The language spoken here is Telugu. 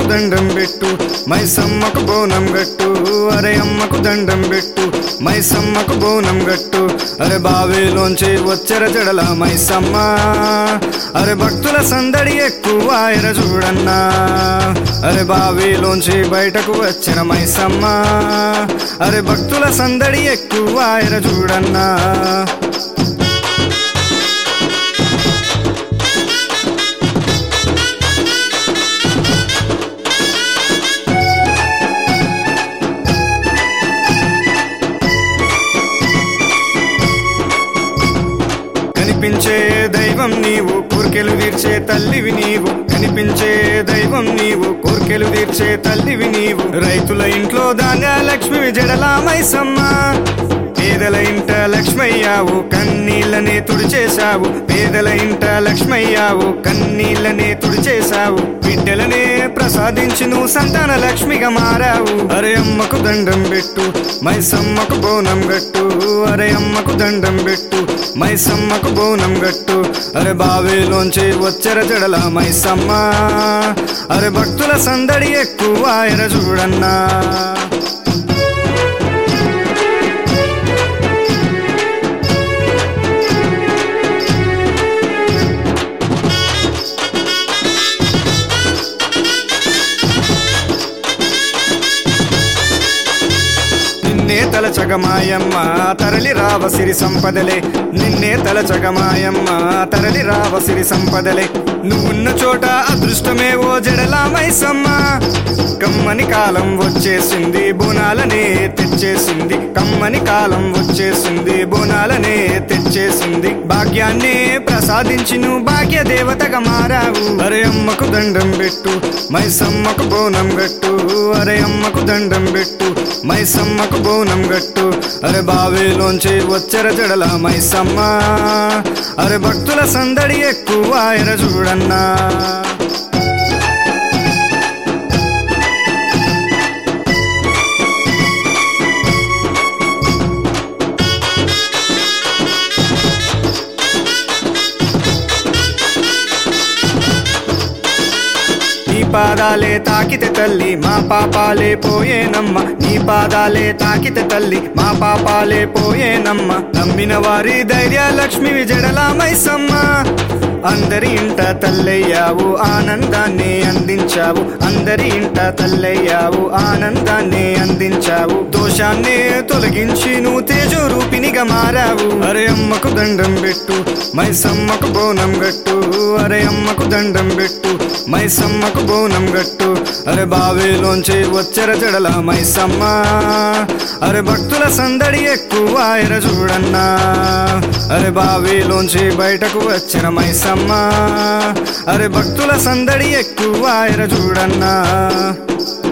దండం పెట్టు మైసమ్మకు బోనం గట్టు అరే అమ్మకు దండం పెట్టు మైసమ్మకు బోనం గట్టు అరే బావిలోంచి వచ్చెర జడల మైసమ్మ అరే భక్తుల సందడి ఎక్కువ ఎర చూడన్నా అరే బావిలోంచి బయటకు వచ్చిన మైసమ్మ అరే భక్తుల సందడి ఎక్కువ ఎర చూడన్నా కనిపించే దైవం నీవు కోర్కెలు తీర్చే తల్లివి నీవు కనిపించే దైవం నీవు కోర్కెలు తీర్చే తల్లివి నీవు రైతుల ఇంట్లో ధాన్య లక్ష్మి జడలా మైసమ్మ పేదల ఇంట లక్ష్మయ్యావు కన్నీళ్ళనే తుడిచేశావు పేదల ఇంట లక్ష్మయ్యావు కన్నీళ్ళనే తుడిచేశావు బిడ్డలనే ప్రసాదించి నువ్వు సంతాన లక్ష్మిగా మారావు అరే అమ్మకు దండం పెట్టు మైసమ్మకు బోనం గట్టు అరే అమ్మకు దండం పెట్టు మైసమ్మకు బోనం గట్టు అరే బావిలోంచి వచ్చెర జడల మైసమ్మ అరే భక్తుల సందడి ఎక్కువ ఎర చూడన్నా నిన్నే తలచగమాయమ్మ తరలి రావ సిరి సంపదలే నిన్నే తలచగమాయమ్మ తరలి రావ సిరి సంపదలే నువ్వున్న చోట అదృష్టమే ఓ జడలా మైసమ్మ కమ్మని కాలం వచ్చేసింది బోనాలనే తెచ్చేసింది కమ్మని కాలం వచ్చేసింది బోనాలనే తెచ్చేసింది భాగ్యాన్నే ప్రసాదించి నువ్వు భాగ్య దేవతగా మారావు అరే అమ్మకు దండం పెట్టు మైసమ్మకు బోనం గట్టు అరే అమ్మకు దండం పెట్టు మైసమ్మకు బోనం గట్టు అరే బావిలోంచి వచ్చెర జడల మైసమ్మ అరే భక్తుల సందడి ఎక్కువ ఎర చూడన్నా నీ పాదాలే తాకితే తల్లి మా పాపాలే పోయేనమ్మ నీ పాదాలే తాకితే తల్లి మా పాపాలే పోయేనమ్మ నమ్మిన వారి ధైర్య లక్ష్మి విజడలా మైసమ్మ అందరి ఇంట తల్లయ్యావు ఆనందాన్ని అందించావు అందరి ఇంట తల్లయ్యావు ఆనందాన్ని అందించావు దోషాన్ని తొలగించి నువ్వు తేజో రూపినిగా మారావు అరే అమ్మకు దండం పెట్టు మైసమ్మకు బోనం గట్టు అరే అమ్మకు దండం పెట్టు మైసమ్మకు బోనం గట్టు అరే బావిలోంచి వచ్చెర జడల మైసమ్మ అరే భక్తుల సందడి ఎక్కువ ఎర చూడన్నా అరే బావిలోంచి బయటకు వచ్చిన మైసమ్మ అరే భక్తుల సందడి ఎక్కువ ఎర చూడన్నా